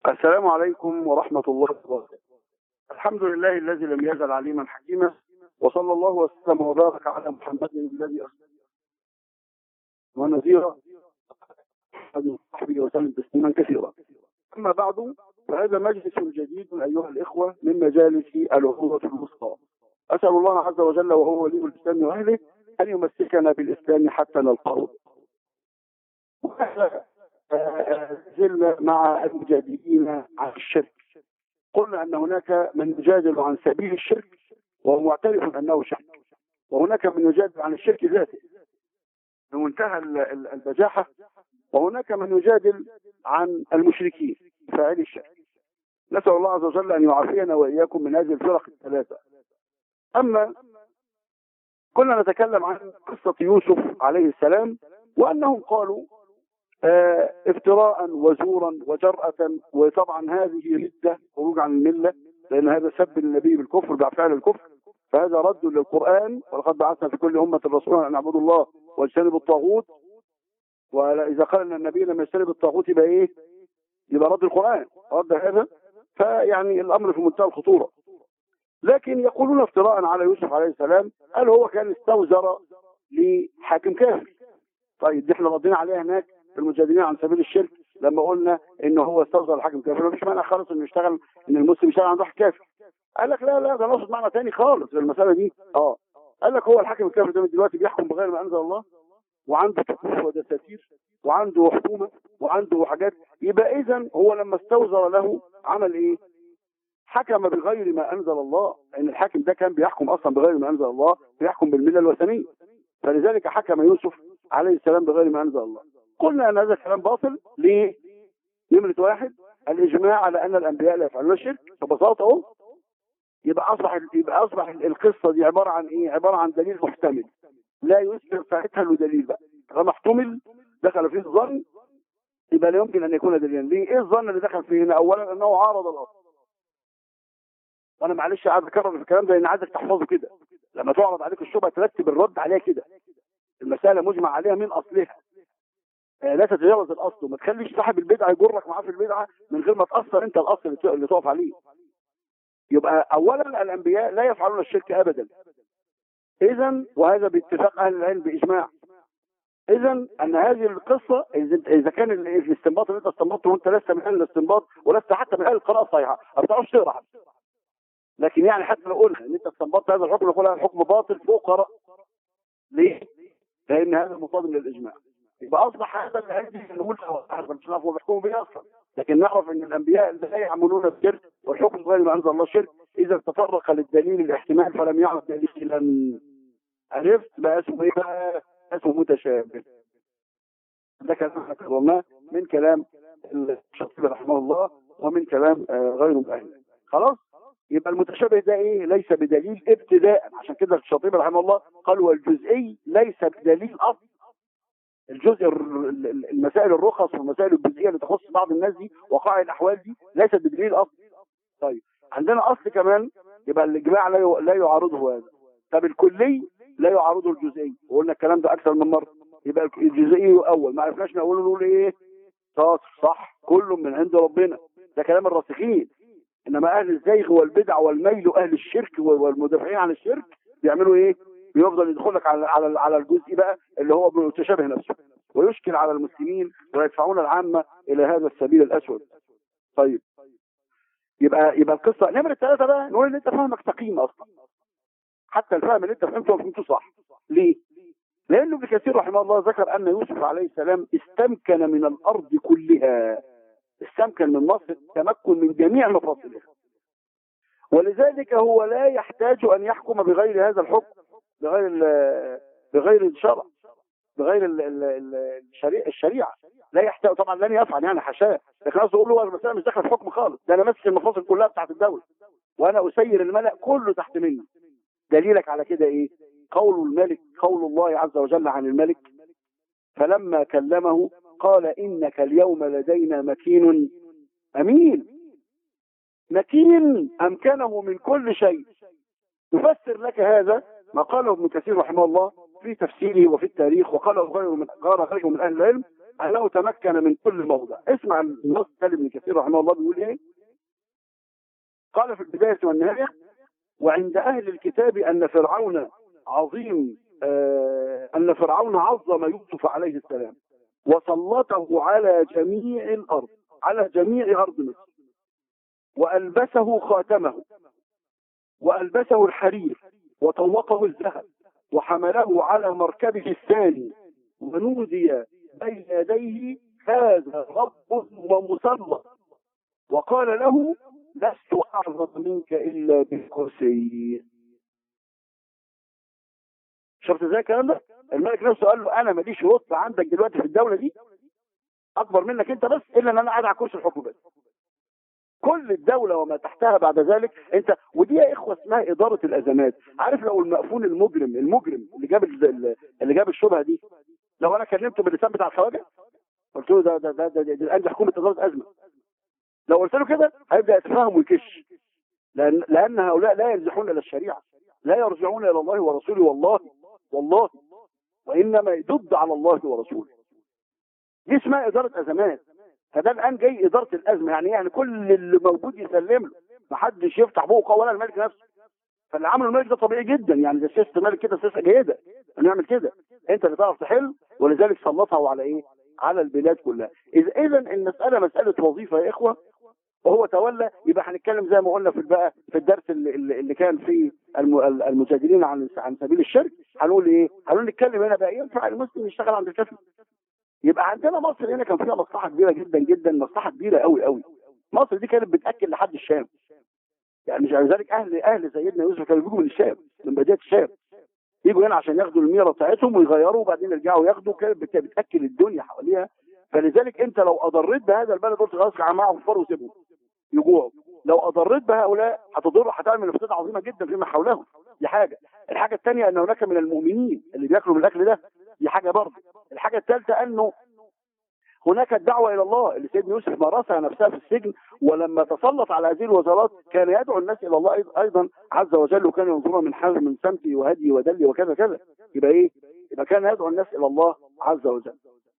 السلام عليكم ورحمة الله وبركاته الحمد لله الذي لم يزل عليما حكيما وصلى الله وسلم وبارك على محمد الذي أرسل ونذيرا وصحبه وسلم تسليما كثيرا أما بعد فهذا مجلس جديد أيها الإخوة من مجالس العروة الوسطى أسأل الله عز وجل وهو ولي الإسلام وأهله أن يمسكنا بالإسلام حتى نلقاه زلنا مع المجادلين عن الشرك قلنا أن هناك من يجادل عن سبيل الشرك وهو معترف أنه شرك وهناك من يجادل عن الشرك ذاته بمنتهى البجاحة وهناك من يجادل عن المشركين فاعلي الشرك نسأل الله عز وجل أن يعافينا وإياكم من هذه الفرق الثلاثة أما كنا نتكلم عن قصة يوسف عليه السلام وأنهم قالوا اه افتراء وزورا وجرأة وطبعا هذه ردة خروج عن الملة لأن هذا سب النبي بالكفر بفعل الكفر فهذا رد للقرآن ولقد بعثنا في كل أمة رسولا أن اعبدوا الله واجتنبوا الطاغوت وإذا قال أن النبي لم يجتنب الطاغوت يبقى إيه؟ يبقى رد القرآن رد هذا فيعني الأمر في منتهى الخطورة لكن يقولون افتراء على يوسف عليه السلام قال هو كان استوزر لحاكم كافر طيب دي احنا ردينا عليها هناك في المجادلين عن سبيل الشرك لما قلنا ان هو استوزر لحاكم كافر مفيش مانع خالص انه يشتغل ان المسلم يشتغل عند واحد كافر قال لك لا لا ده نقصد معنى تاني خالص في المساله دي اه قال لك هو الحاكم الكافر ده دلوقتي بيحكم بغير ما انزل الله وعنده طقوس ودساتير وعنده حكومه وعنده حاجات يبقى اذا هو لما استوزر له عمل ايه؟ حكم بغير ما انزل الله لان الحاكم ده كان بيحكم اصلا بغير ما انزل الله بيحكم بالمله الوثنيه فلذلك حكم يوسف عليه السلام بغير ما انزل الله قلنا ان هذا الكلام باطل ليه؟ نمره واحد الاجماع على ان الانبياء لا يفعلون الشرك ببساطه اهو يبقى اصبح يبقى اصبح القصه دي عباره عن ايه؟ عباره عن دليل محتمل لا يثبت ساعتها له دليل بقى طالما احتمل دخل فيه الظن يبقى لا يمكن ان يكون دليلا ليه؟ ايه الظن اللي دخل فيه هنا؟ اولا انه عارض الاصل وانا معلش قاعد اكرر في الكلام ده لان عايزك تحفظه كده لما تعرض عليك الشبهه ترتب الرد عليها كده المساله مجمع عليها من اصلها آه لا تتجاوز الاصل وما تخليش صاحب البدعه يجرك معاه في البدعه من غير ما تاثر انت الاصل اللي تقف عليه يبقى اولا الانبياء لا يفعلون الشرك ابدا اذا وهذا باتفاق اهل العلم باجماع اذا ان هذه القصه اذا كان الاستنباط اللي انت استنبطته وانت لست من اهل الاستنباط ولست حتى من اهل القراءه الصحيحه ما بتعرفش تقرا لكن يعني حتى لو قلنا ان انت استنبطت هذا الحكم نقول هذا الحكم باطل فوق قراء ليه؟ لان هذا مصادم للاجماع يبقى اصبح هذا العلم نقول مش نعرف هو بيحكموا بيه اصلا لكن نعرف ان الانبياء لا يعملون الشرك والحكم غير ما انزل الله شرك اذا تطرق للدليل الاحتمال فلم يعد دليلا عرفت بقى اسمه ايه بقى اسمه متشابه ده كلام احنا كررناه من كلام الشاطبي رحمه الله ومن كلام غيره من اهله خلاص يبقى المتشابه ده ايه ليس بدليل ابتداء عشان كده الشاطبي رحمه الله قال والجزئي ليس بدليل اصل الجزء المسائل الرخص والمسائل الجزئيه اللي تخص بعض الناس دي وقائع الاحوال دي ليست بدليل اصل طيب عندنا اصل كمان يبقى الاجماع لا لا يعارضه هذا طب الكلي لا يعارضه الجزئي وقلنا الكلام ده اكثر من مره يبقى الجزئي اول ما عرفناش نقول نقول ايه صح كله من عند ربنا ده كلام الراسخين انما اهل الزيغ والبدع والميل واهل الشرك والمدافعين عن الشرك بيعملوا ايه بيفضل يدخل لك على على على الجزء بقى اللي هو متشابه نفسه ويشكل على المسلمين ويدفعون العامه الى هذا السبيل الاسود طيب يبقى يبقى القصه نمره ثلاثه بقى نقول ان انت فهمك سقيم اصلا حتى الفهم اللي انت فهمته فهمته صح ليه لانه ابن كثير رحمه الله ذكر ان يوسف عليه السلام استمكن من الارض كلها استمكن من مصر تمكن من جميع مفاصلها ولذلك هو لا يحتاج ان يحكم بغير هذا الحكم بغير بغير الشرع بغير الشريعه الشريعه لا يحتاج طبعا لن يفعل يعني حاشاه لكن قصدي اقول له المساله مش داخله في حكم خالص ده انا ماسك المفاصل كلها بتاعت الدوله وانا اسير الملأ كله تحت مني دليلك على كده ايه قول الملك قول الله عز وجل عن الملك فلما كلمه قال انك اليوم لدينا مكين امين مكين امكنه من كل شيء يفسر لك هذا ما قاله ابن كثير رحمه الله في تفسيره وفي التاريخ وقاله غيره من غيره من اهل العلم انه تمكن من كل موضع اسمع النص سالم ابن كثير رحمه الله بيقول ايه قال في البدايه والنهايه وعند اهل الكتاب ان فرعون عظيم آه ان فرعون عظم يوسف عليه السلام وسلطه على جميع الارض على جميع ارض مصر والبسه خاتمه والبسه الحرير وطوقه الذهب وحمله على مركبه الثاني ونودي بين يديه هذا رب ومسلط وقال له لست اعظم منك الا بالكرسي شفت ازاي الكلام ده الملك نفسه قال له انا ماليش رتبه عندك دلوقتي في الدوله دي اكبر منك انت بس الا ان انا قاعد على كرسي الحكم بس كل الدولة وما تحتها بعد ذلك انت ودي يا اخوة اسمها ادارة الازمات عارف لو المقفول المجرم المجرم اللي جاب اللي جاب الشبهة دي لو انا كلمته باللسان بتاع الخواجة قلت له ده ده ده, ده, ده, ده, ده حكومة ادارة ازمة لو قلت له كده هيبدأ يتفهم ويكش لان لان هؤلاء لا ينزحون الى الشريعة لا يرجعون الى الله ورسوله والله والله وانما يدد على الله ورسوله دي اسمها ادارة ازمات فده الان جاي اداره الازمه يعني يعني كل اللي موجود يسلم له محدش يفتح بوقه ولا الملك نفسه فاللي عمله الملك ده طبيعي جدا يعني ده سياسه الملك كده سياسه جيده انه يعمل كده انت اللي تعرف تحل ولذلك سلطه على ايه؟ على البلاد كلها اذا اذا المساله مساله وظيفه يا اخوه وهو تولى يبقى هنتكلم زي ما قلنا في بقى في الدرس اللي, اللي كان فيه المجادلين عن عن سبيل الشرك هنقول ايه؟ هنقول نتكلم هنا بقى ينفع المسلم يشتغل عند الكافر يبقى عندنا مصر هنا كان فيها مصلحه كبيره جدا جدا مصلحه كبيره قوي قوي مصر دي كانت بتاكل لحد الشام يعني مش ذلك اهل اهل سيدنا يوسف كانوا بيجوا من الشام من بدايه الشام يجوا هنا عشان ياخدوا الميره بتاعتهم ويغيروا وبعدين يرجعوا ياخدوا كانت بتاكل الدنيا حواليها فلذلك انت لو اضريت بهذا البلد قلت خلاص معاهم كفار وسيبهم يجوعوا لو اضريت بهؤلاء هتضر هتعمل افساد عظيمه جدا فيما حولهم دي حاجه الحاجه الثانيه ان هناك من المؤمنين اللي بياكلوا من الاكل ده دي حاجه برضه الحاجه الثالثه انه هناك الدعوة إلى الله اللي سيدنا يوسف مارسها نفسها في السجن ولما تسلط على هذه الوزارات كان يدعو الناس إلى الله أيضا عز وجل وكان ينظرون من حال من سمتي وهدي ودلي وكذا كذا يبقى إيه؟ يبقى كان يدعو الناس إلى الله عز وجل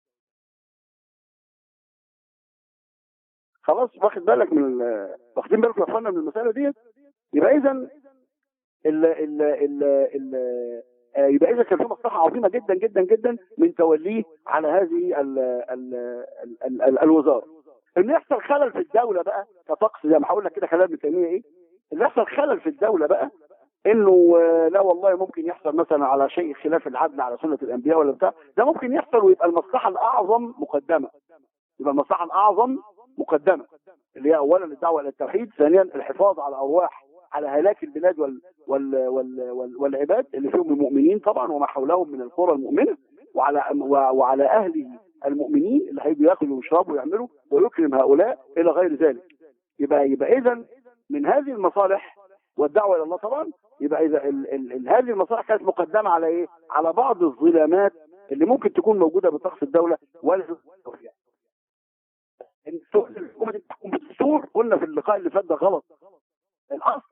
خلاص واخد بالك من واخدين بالكم يا اخوانا من المسألة دي يبقى إذا ال ال ال ال يبقى اذا كان في مصلحه عظيمه جدا جدا جدا من توليه على هذه ال ال ال ال الوزاره ان يحصل خلل في الدوله بقى كطقس زي ما هقول لك كده كلام ابن تيميه ايه ان يحصل خلل في الدوله بقى انه لا والله ممكن يحصل مثلا على شيء خلاف العدل على سنه الانبياء ولا بتاع ده ممكن يحصل ويبقى المصلحه الاعظم مقدمه يبقى المصلحه الاعظم مقدمه اللي هي اولا الدعوه الى التوحيد ثانيا الحفاظ على ارواح على هلاك البلاد وال وال وال وال والعباد اللي فيهم المؤمنين طبعا وما حولهم من القرى المؤمنه وعلى وعلى اهله المؤمنين اللي هيجوا ياكلوا ويشربوا ويعملوا ويكرم هؤلاء الى غير ذلك يبقى يبقى اذا من هذه المصالح والدعوه الى الله طبعا يبقى اذا ال ال ال هذه المصالح كانت مقدمه على ايه؟ على بعض الظلامات اللي ممكن تكون موجوده بطقس الدوله ولا الحكومه تحكم بالدستور قلنا في اللقاء اللي فات ده غلط الاصل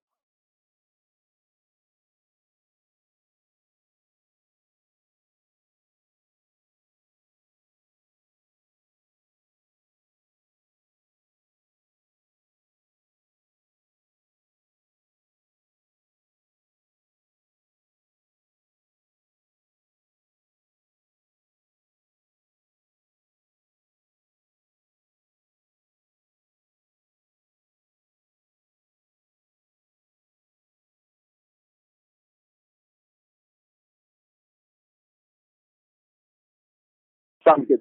صعب كده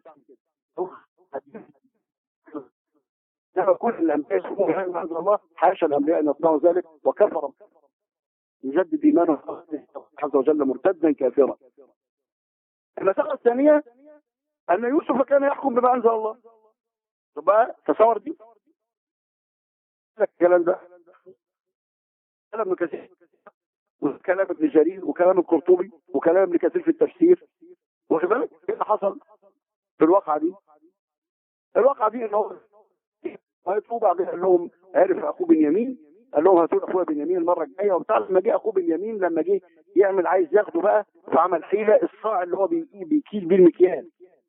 انما كل الانبياء يسمون عند الله حاشا الانبياء ان يصنعوا ذلك وكفر يجدد ايمانه عز وجل مرتدا كافرا المسألة الثانية أن يوسف كان يحكم بما أنزل الله تبقى تصور دي الكلام ده كلام ابن كثير وكلام ابن جرير وكلام القرطبي وكلام ابن كثير في التفسير واخد بالك ايه اللي حصل في الواقعه دي الواقعه دي ان هو هيطلبوا بعدين قال لهم عرف اخوه بنيامين قال لهم هاتوا اخويا بنيامين المره الجايه وبتاع لما جه اخوه بنيامين لما جه يعمل عايز ياخده بقى فعمل حيله الصاع اللي هو بيكيل بيه المكيال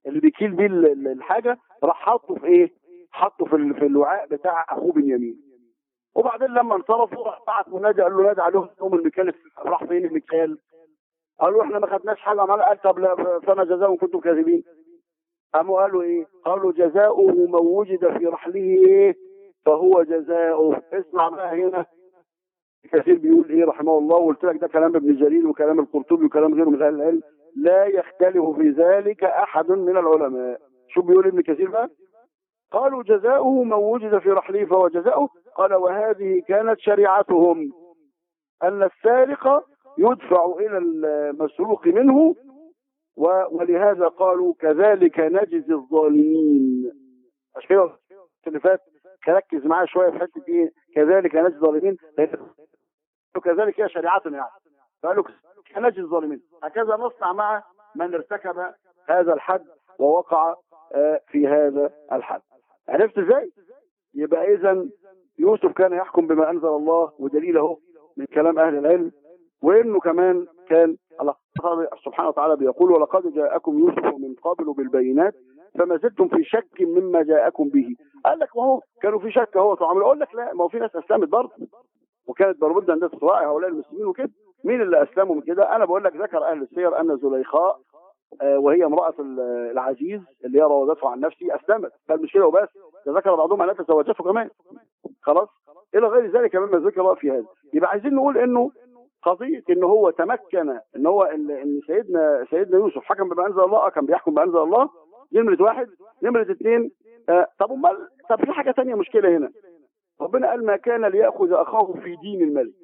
اللي بيكيل بيه ال- ال- الحاجه راح حاطه في ايه؟ حاطه في ال- في الوعاء بتاع اخوه بنيامين وبعدين لما انصرفوا راح بعت منادي قال له نادي عليهم يوم المكيال راح فين المكيال؟ قالوا احنا ما خدناش حاجه معانا قال طب لا فما جزاؤهم كنتم كاذبين قاموا قالوا ايه؟ قالوا جزاؤه من وجد في رحله ايه؟ فهو جزاؤه اسمع بقى هنا كثير بيقول ايه رحمه الله وقلت لك ده كلام ابن جرير وكلام القرطبي وكلام غيره من اهل العلم لا يختلف في ذلك احد من العلماء شو بيقول ابن كثير بقى؟ قالوا جزاؤه من وجد في رحله فهو جزاؤه قال وهذه كانت شريعتهم ان السارق يدفع الى المسروق منه و- ولهذا قالوا كذلك نجزي الظالمين عشان كده اللي فات ركز معايا شويه في حته ايه كذلك نجزي الظالمين لأن كذلك هي شريعتنا يعني قالوا كنجزي الظالمين هكذا نصنع مع من ارتكب هذا الحد ووقع آه، في هذا الحد عرفت ازاي؟ يبقى اذا يوسف كان يحكم بما انزل الله ودليل اهو من كلام اهل العلم وانه كمان كان الله سبحانه وتعالى بيقول ولقد جاءكم يوسف من قبل بالبينات فما زلتم في شك مما جاءكم به قال لك ما هو كانوا في شك اهو طبعا اقول لك لا ما هو في ناس اسلمت برضه وكانت بربد عند استطلاع هؤلاء المسلمين وكده مين اللي اسلموا من كده انا بقول لك ذكر اهل السير ان زليخاء آه، وهي امرأة ال- العزيز اللي هي راودته عن نفسي اسلمت بل مش كده وبس ده ذكر بعضهم انها تزوجته كمان خلاص الى غير ذلك مما ذكر في هذا يبقى عايزين نقول انه قضيه ان هو تمكن ان هو ان إن سيدنا سيدنا يوسف حكم بما انزل الله آه، كان بيحكم بما انزل الله دي نمره واحد نمره اثنين آه طب امال طب في حاجه ثانيه مشكله هنا ربنا قال ما كان ليأخذ أخاه في دين الملك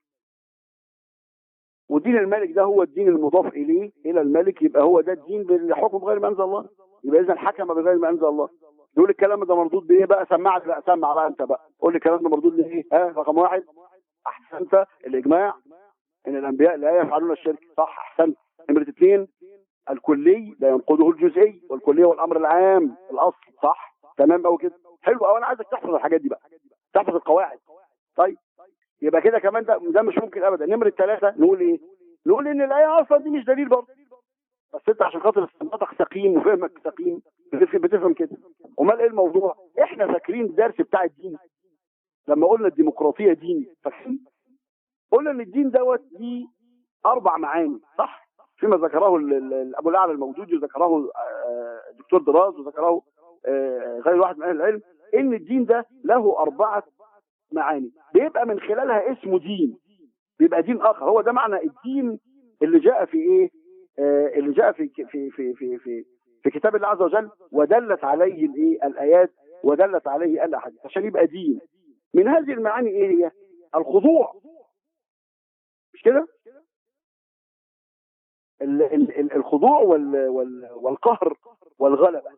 ودين الملك ده هو الدين المضاف إليه إلى الملك يبقى هو ده الدين بالحكم بغير ما أنزل الله يبقى إذا حكم بغير ما أنزل الله يقول الكلام ده مردود بإيه بقى سمع لي بقى سمع بقى أنت بقى قول لي الكلام ده مردود لإيه ها رقم واحد أحسنت الإجماع إن الأنبياء لا يفعلون الشرك صح أحسنت نمرة اثنين الكلي لا ينقضه الجزئي والكلية والأمر العام الأصل صح تمام أوي كده حلو أوي أنا عايزك تحفظ الحاجات دي بقى تحفظ القواعد طيب يبقى كده كمان ده ده مش ممكن ابدا نمره ثلاثه نقول ايه؟ نقول ان الايه اصلا دي مش دليل برضه بس انت عشان خاطر استنباطك سقيم وفهمك سقيم بتفهم, بتفهم كده امال ايه الموضوع؟ احنا فاكرين الدرس بتاع الدين لما قلنا الديمقراطيه دين فاكرين؟ قلنا ان الدين دوت ليه اربع معاني صح؟ فيما ذكره ال- ال- ابو الاعلى الموجودي وذكره آه، الدكتور دراز وذكره آه، غير واحد من اهل العلم ان الدين ده له اربعه معاني بيبقى من خلالها اسمه دين بيبقى دين اخر هو ده معنى الدين اللي جاء في ايه آه اللي جاء في في في في في, في كتاب الله عز وجل ودلت عليه الايه الايات ودلت عليه الاحاديث عشان يبقى دين من هذه المعاني ايه هي الخضوع مش كده ال- ال- ال- الخضوع وال وال والقهر والغلبه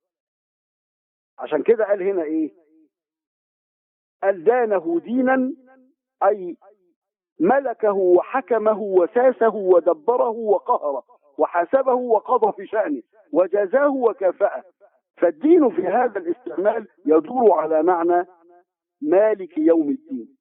عشان كده قال هنا ايه قال دانه دينا أي ملكه وحكمه وساسه ودبره وقهره وحاسبه وقضى في شأنه وجزاه وكافأه فالدين في هذا الاستعمال يدور على معنى مالك يوم الدين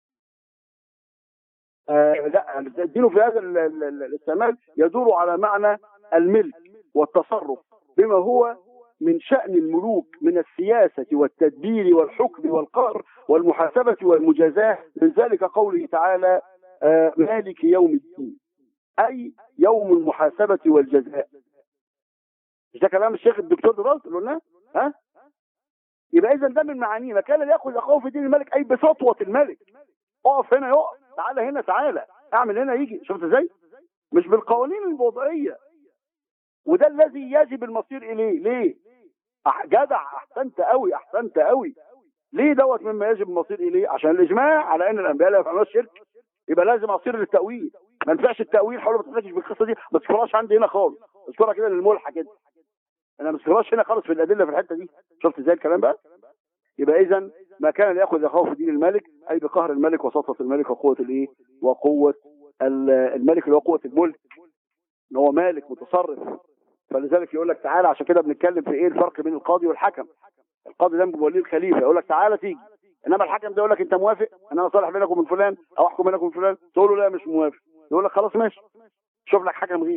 آه لا الدين في هذا ال- ال- ال- الاستعمال يدور على معنى الملك والتصرف بما هو من شأن الملوك من السياسة والتدبير والحكم والقهر والمحاسبة والمجازاة من ذلك قوله تعالى آه، مالك يوم الدين أي يوم المحاسبة والجزاء مش ده كلام الشيخ الدكتور دراس اللي قلناه ها يبقى اذا ده من معانيه ما كان ليأخذ اخوه في دين الملك اي بسطوة الملك اقف هنا يقف تعالى هنا تعالى اعمل هنا يجي شفت ازاي مش بالقوانين الوضعية وده الذي يجب المصير اليه ليه أح- جدع احسنت قوي احسنت قوي ليه دوت مما يجب المصير اليه عشان الاجماع على ان الانبياء لا يفعلون الشرك يبقى لازم اصير للتاويل ما ينفعش التاويل حول ما تتناقش بالقصه دي ما تذكرهاش عندي هنا خالص اذكرها كده للملحه كده انا ما تذكرهاش هنا خالص في الادله في الحته دي شفت ازاي الكلام بقى يبقى اذا ما كان ليأخذ اخاه في دين الملك اي بقهر الملك وسطوه الملك وقوه الايه وقوه ال- الملك اللي هو قوه الملك ان هو مالك متصرف فلذلك يقول لك تعالى عشان كده بنتكلم في ايه الفرق بين القاضي والحكم القاضي ده بيبقى ولي الخليفه يقول لك تعالى تيجي انما الحكم ده يقول لك انت موافق ان انا اصالح بينك وبين فلان او احكم بينك وبين فلان تقول له لا مش موافق يقول لك خلاص ماشي شوف لك حكم غير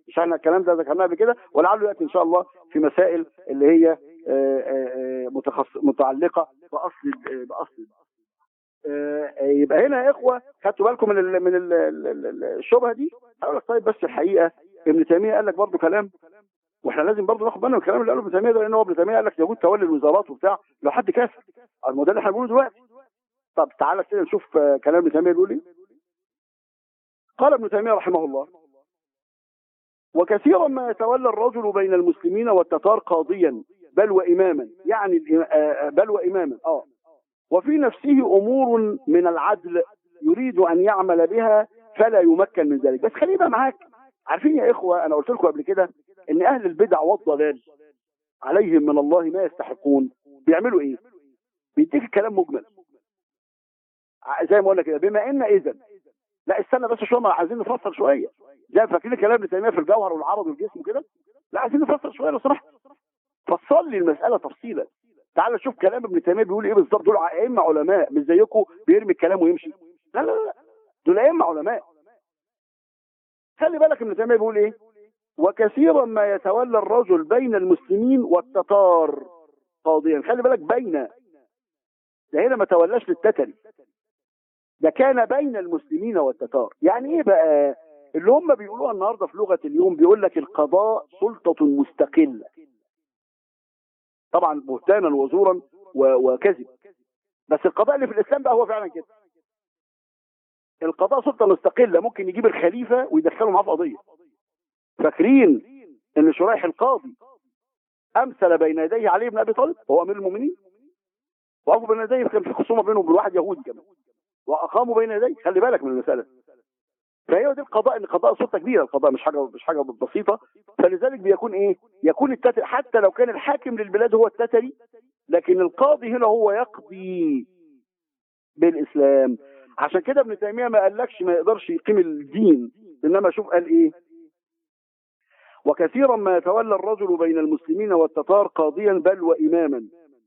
مش احنا الكلام ده ذكرناه قبل كده ولعله ياتي ان شاء الله في مسائل اللي هي آه، آه، آه، متخص... متعلقه باصل باصل آه، يبقى هنا يا اخوه خدتوا بالكم من ال من ال ال- الشبهه دي هقول لك طيب بس الحقيقه ابن تيميه قال لك برضه كلام واحنا لازم برضه ناخد بالنا من الكلام اللي قاله ابن تيميه ده لان هو ابن تيميه قال لك يجوز تولي الوزارات وبتاع لو حد كافر الموديل اللي احنا بنقوله دلوقتي طب تعالى كده نشوف آه، كلام ابن تيميه بيقول ايه قال ابن تيميه رحمه الله وكثيرا ما يتولى الرجل بين المسلمين والتتار قاضيا بل واماما يعني الإم- آه، آه، بل واماما اه وفي نفسه امور من العدل يريد ان يعمل بها فلا يمكن من ذلك بس خلينا بقى معاك عارفين يا اخوه انا قلت لكم قبل كده ان اهل البدع والضلال عليهم من الله ما يستحقون بيعملوا ايه بيديك الكلام مجمل ع- زي ما قلنا كده بما ان اذا لا استنى بس شويه ما عايزين نفسر شويه زي فاكرين كلام ابن تيميه في الجوهر والعرض والجسم كده لا عايزين نفسر شويه لو سمحت فصل لي المساله تفصيلا تعال شوف كلام ابن تيميه بيقول ايه بالظبط دول ائمه علماء مش زيكم بيرمي الكلام ويمشي لا لا لا دول ائمه علماء خلي بالك ابن تيميه بيقول ايه وكثيرا ما يتولى الرجل بين المسلمين والتتار قاضيا خلي بالك بين ده هنا ما تولاش للتتري ده كان بين المسلمين والتتار يعني ايه بقى اللي هم بيقولوها النهارده في لغه اليوم بيقول لك القضاء سلطه مستقله طبعا بهتانا وزورا و- وكذب بس القضاء اللي في الاسلام بقى هو فعلا كده القضاء سلطه مستقله ممكن يجيب الخليفه ويدخله معاه في قضيه فاكرين ان شريح القاضي امثل بين يديه علي بن ابي طالب وهو امير المؤمنين وقفوا بين يديه كان في خصومه بينهم وبين واحد يهودي كمان واقاموا بين يديه خلي بالك من المساله فهي دي القضاء ان القضاء سلطه كبيره القضاء مش حاجه مش حاجه بسيطه فلذلك بيكون ايه يكون التتري حتى لو كان الحاكم للبلاد هو التتري لكن القاضي هنا هو يقضي بالاسلام عشان كده ابن تيميه ما قالكش ما يقدرش يقيم الدين انما شوف قال ايه وكثيرا ما يتولى الرجل بين المسلمين والتتار قاضيا بل واماما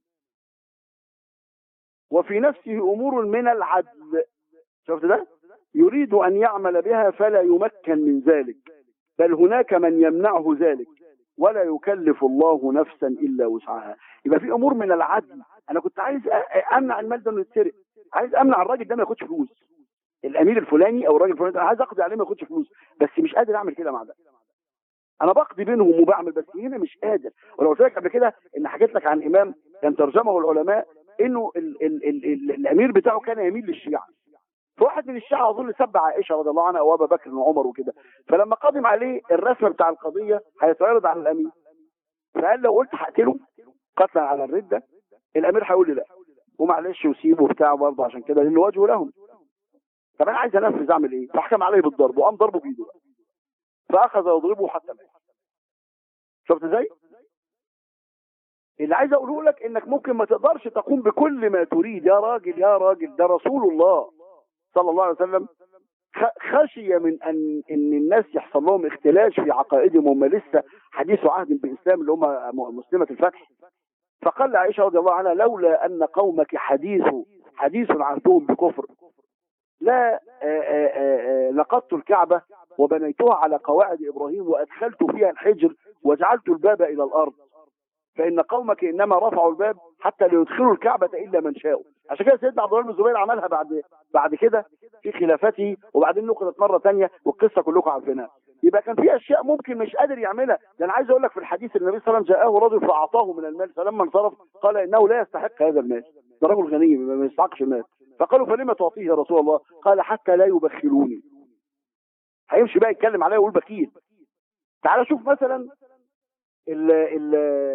وفي نفسه امور من العدل شفت ده يريد ان يعمل بها فلا يمكن من ذلك بل هناك من يمنعه ذلك ولا يكلف الله نفسا الا وسعها يبقى في امور من العدل انا كنت عايز أ- امنع المال ده انه يتسرق عايز امنع الراجل ده ما ياخدش فلوس الامير الفلاني او الراجل الفلاني ده أنا عايز اقضي عليه ما ياخدش فلوس بس مش قادر اعمل كده مع ده انا بقضي بينهم وبعمل بس هنا مش قادر ولو قلت لك قبل كده ان حكيت لك عن امام كان ترجمه العلماء انه ال ال ال ال الامير بتاعه كان يميل للشيعه فواحد من الشيعة أظن سب عائشة رضي الله عنها وأبا بكر وعمر وكده فلما قدم عليه الرسم بتاع القضية هيتعرض على الأمير فقال لو قلت هقتله قتلا على الردة الأمير هيقول لي لا ومعلش وسيبه بتاع برضه عشان كده لأنه وجهه لهم طب أنا عايز أنفذ أعمل إيه؟ فحكم عليه بالضرب وقام ضربه بإيده بقى. فأخذ يضربه حتى مات شفت إزاي؟ اللي عايز أقوله لك إنك ممكن ما تقدرش تقوم بكل ما تريد يا راجل يا راجل ده رسول الله صلى الله عليه وسلم خ- خشي من ان ان الناس يحصل لهم اختلاش في عقائدهم هم لسه حديث عهد بالاسلام اللي هم م- مسلمه الفتح فقال لعائشه رضي الله عنها لولا ان قومك حديث حديث عهدهم بكفر لا آه، آه، آه، آه، لقدت الكعبه وبنيتها على قواعد ابراهيم وادخلت فيها الحجر وجعلت الباب الى الارض فان قومك انما رفعوا الباب حتى ليدخلوا الكعبه الا من شاءوا عشان كده سيدنا عبد الله بن الزبير عملها بعد بعد كده في خلافته وبعدين نقلت مره ثانيه والقصه كلكم عارفينها يبقى كان في اشياء ممكن مش قادر يعملها ده انا عايز اقول لك في الحديث النبي صلى الله عليه وسلم جاءه رجل فاعطاه من المال فلما انصرف قال انه لا يستحق هذا المال ده رجل غني ما يستحقش المال فقالوا فلما تعطيه يا رسول الله قال حتى لا يبخلوني هيمشي بقى يتكلم عليا ويقول بخيل تعال شوف مثلا ال ال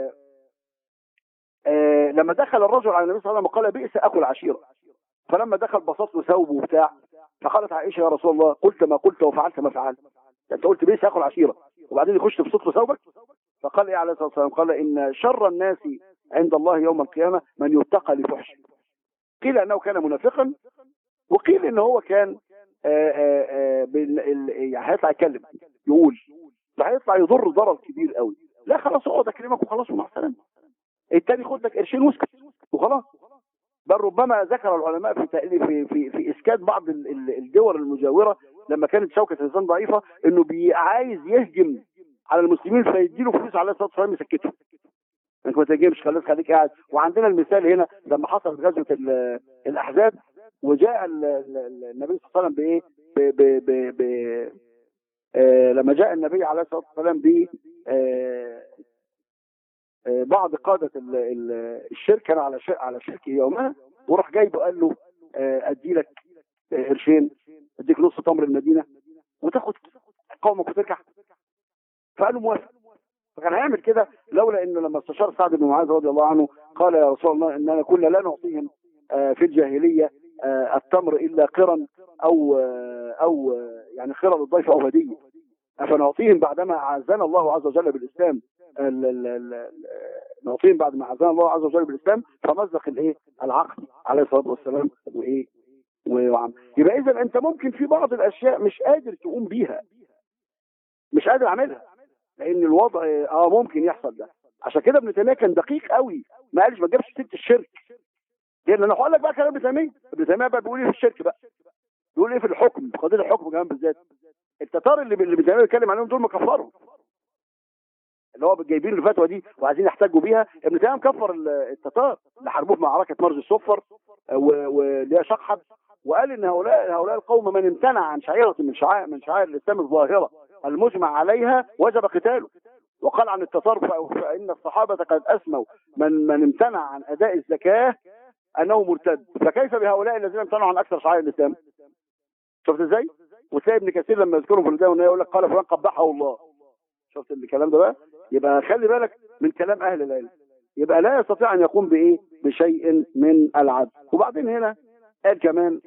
آه لما دخل الرجل على النبي صلى الله عليه وسلم قال بئس اخو العشيره فلما دخل بسط له ثوبه وبتاع فقالت عائشه يا رسول الله قلت ما قلت وفعلت ما فعلت انت قلت بئس اخو العشيره وبعدين يخش تبسط له ثوبك فقال ايه عليه الصلاه والسلام قال ان شر الناس عند الله يوم القيامه من يتقى لفحش قيل انه كان منافقا وقيل ان هو كان آآ آآ بال- ال- يعني هيطلع يتكلم يقول فهيطلع يضر ضرر كبير قوي لا خلاص اقعد اكلمك وخلاص ومع السلامه التاني خد لك قرشين واسكت وخلاص بل ربما ذكر العلماء في تأليف في في, في اسكات بعض ال- ال- الدول المجاوره لما كانت شوكه الانسان ضعيفه انه بي- عايز يهجم على المسلمين فيديله فلوس عليه الصلاه والسلام يسكته انك ما تجيبش خلاص خليك قاعد وعندنا المثال هنا لما حصلت غزوه ال- الاحزاب وجاء ال- ال- النبي صلى الله عليه وسلم بايه ب ب ب ب آه لما جاء النبي عليه الصلاه والسلام ب آه آه بعض قاده ال- ال- الشرك كان على شر- على شركه يومها وراح جايبه قال له آه ادي لك آه، قرشين اديك نص تمر المدينه وتاخد قومك وترجع فقال له موافق فكان هيعمل كده لولا انه لما استشار سعد بن معاذ رضي الله عنه قال يا رسول الله اننا كنا لا نعطيهم آه، في الجاهليه آه، التمر الا قرا او آه، او آه، يعني خير للضيف او هديه افنعطيهم بعدما اعزنا الله عز وجل بالاسلام ال- ال- ال- ال- نعطيهم بعد ما اعزنا الله عز وجل بالاسلام فمزق الايه العقد عليه الصلاه والسلام وايه وعم يبقى اذا انت ممكن في بعض الاشياء مش قادر تقوم بيها مش قادر اعملها لان الوضع اه ممكن يحصل ده عشان كده ابن تيميه كان دقيق قوي ما قالش ما جابش سيره الشرك لان انا هقول لك بقى كلام ابن تيميه ابن تيميه بقى بيقول ايه في الشرك بقى بيقول ايه في الحكم في قضيه الحكم كمان بالذات التتار اللي اللي ابن تيميه بيتكلم عليهم دول مكفرهم اللي هو جايبين الفتوى دي وعايزين يحتجوا بيها ابن تيميه مكفر ال- التتار اللي حاربوه في معركه مرج الصفر و- واللي هي شقحب وقال ان هؤلاء هؤلاء القوم من امتنع عن شعيره من شعائر من شعائر الاسلام الظاهره المجمع عليها وجب قتاله وقال عن التتار ف- فان الصحابه قد اسموا من من امتنع عن اداء الزكاه انه مرتد فكيف بهؤلاء الذين امتنعوا عن اكثر شعائر الاسلام شفت ازاي وتلاقي ابن كثير لما يذكرهم في البدايه يقول لك قال فلان قبحه الله شفت الكلام ده بقى يبقى خلي بالك من كلام اهل العلم يبقى لا يستطيع ان يقوم بايه بشيء من العدل وبعدين هنا قال كمان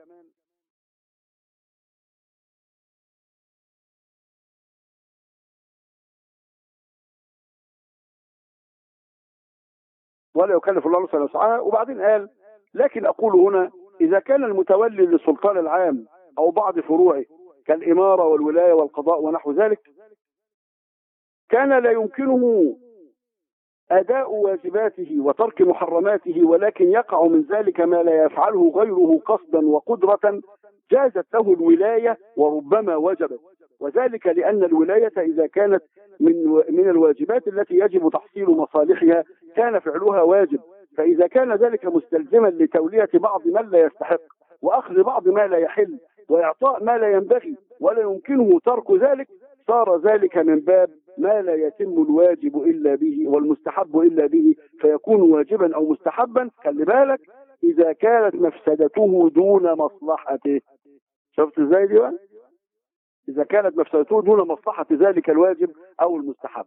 ولا يكلف الله نفسا وسعها وبعدين قال لكن اقول هنا اذا كان المتولي للسلطان العام او بعض فروعه كالاماره والولايه والقضاء ونحو ذلك كان لا يمكنه اداء واجباته وترك محرماته ولكن يقع من ذلك ما لا يفعله غيره قصدا وقدره جازت له الولايه وربما وجبت وذلك لان الولايه اذا كانت من من الواجبات التي يجب تحصيل مصالحها كان فعلها واجب فإذا كان ذلك مستلزما لتولية بعض من لا يستحق وأخذ بعض ما لا يحل وإعطاء ما لا ينبغي ولا يمكنه ترك ذلك صار ذلك من باب ما لا يتم الواجب إلا به والمستحب إلا به فيكون واجبا أو مستحبا خلي بالك إذا كانت مفسدته دون مصلحته شفت ازاي دي بقى؟ إذا كانت مفسدته دون مصلحة ذلك الواجب أو المستحب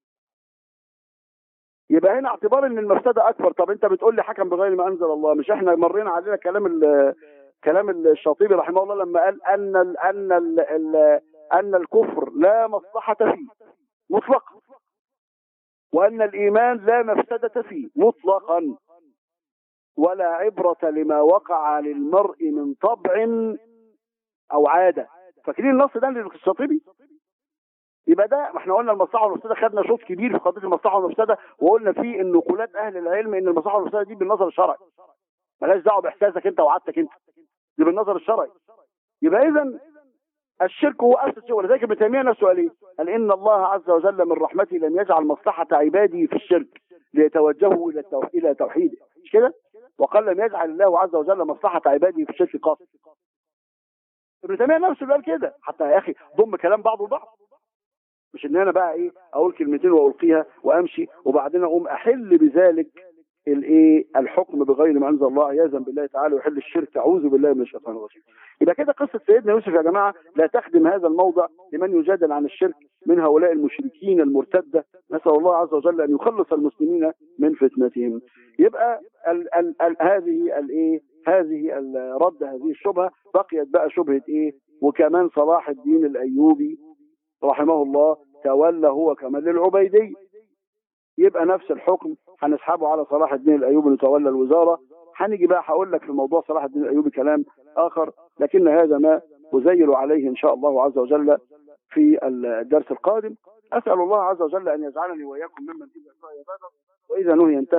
يبقى هنا اعتبار ان المفسده اكبر طب انت بتقول لي حكم بغير ما انزل الله مش احنا مرينا علينا كلام ال كلام الشاطبي رحمه الله لما قال ان ال ان ال ال ان الكفر لا مصلحه فيه مطلقا وان الايمان لا مفسده فيه مطلقا ولا عبره لما وقع للمرء من طبع او عاده فاكرين النص ده للشاطبي يبقى ده ما احنا قلنا المصلحه والمفسده خدنا شوط كبير في قضيه المصلحه والمفسده وقلنا فيه ان نقولات اهل العلم ان المصلحه والمفسده دي بالنظر الشرعي ملهاش دعوه باحساسك انت وعادتك انت دي بالنظر الشرعي يبقى اذا الشرك هو اسس شيء ولذلك ابن تيميه نفسه قال ايه؟ قال ان الله عز وجل من رحمته لم يجعل مصلحه عباده في الشرك ليتوجهوا الى التوحيد الى توحيده مش كده؟ وقال لم يجعل الله عز وجل مصلحه عباده في الشرك قاصد ابن تيميه نفسه اللي قال كده حتى يا اخي ضم كلام بعضه لبعض مش ان انا بقى ايه اقول كلمتين والقيها وامشي وبعدين اقوم احل بذلك الايه الحكم بغير ما انزل الله عياذا بالله تعالى ويحل الشرك اعوذ بالله من الشيطان الرجيم يبقى كده قصه سيدنا يوسف يا جماعه لا تخدم هذا الموضع لمن يجادل عن الشرك من هؤلاء المشركين المرتده نسال الله عز وجل ان يخلص المسلمين من فتنتهم يبقى ال ال ال هذه الايه هذه ال- رد هذه الشبهه بقيت بقى شبهه ايه وكمان صلاح الدين الايوبي رحمه الله تولى هو كمان للعبيدي يبقى نفس الحكم هنسحبه على صلاح الدين الايوبي اللي تولى الوزاره هنيجي بقى هقول لك في موضوع صلاح الدين الايوبي كلام اخر لكن هذا ما أزيل عليه ان شاء الله عز وجل في الدرس القادم اسال الله عز وجل ان يجعلني واياكم ممن في لقاء بدر واذا نهي انتهى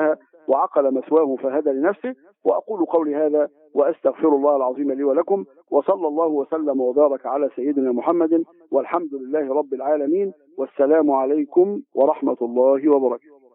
وعقل مثواه فهدى لنفسه وأقول قولي هذا وأستغفر الله العظيم لي ولكم وصلى الله وسلم وبارك على سيدنا محمد والحمد لله رب العالمين والسلام عليكم ورحمة الله وبركاته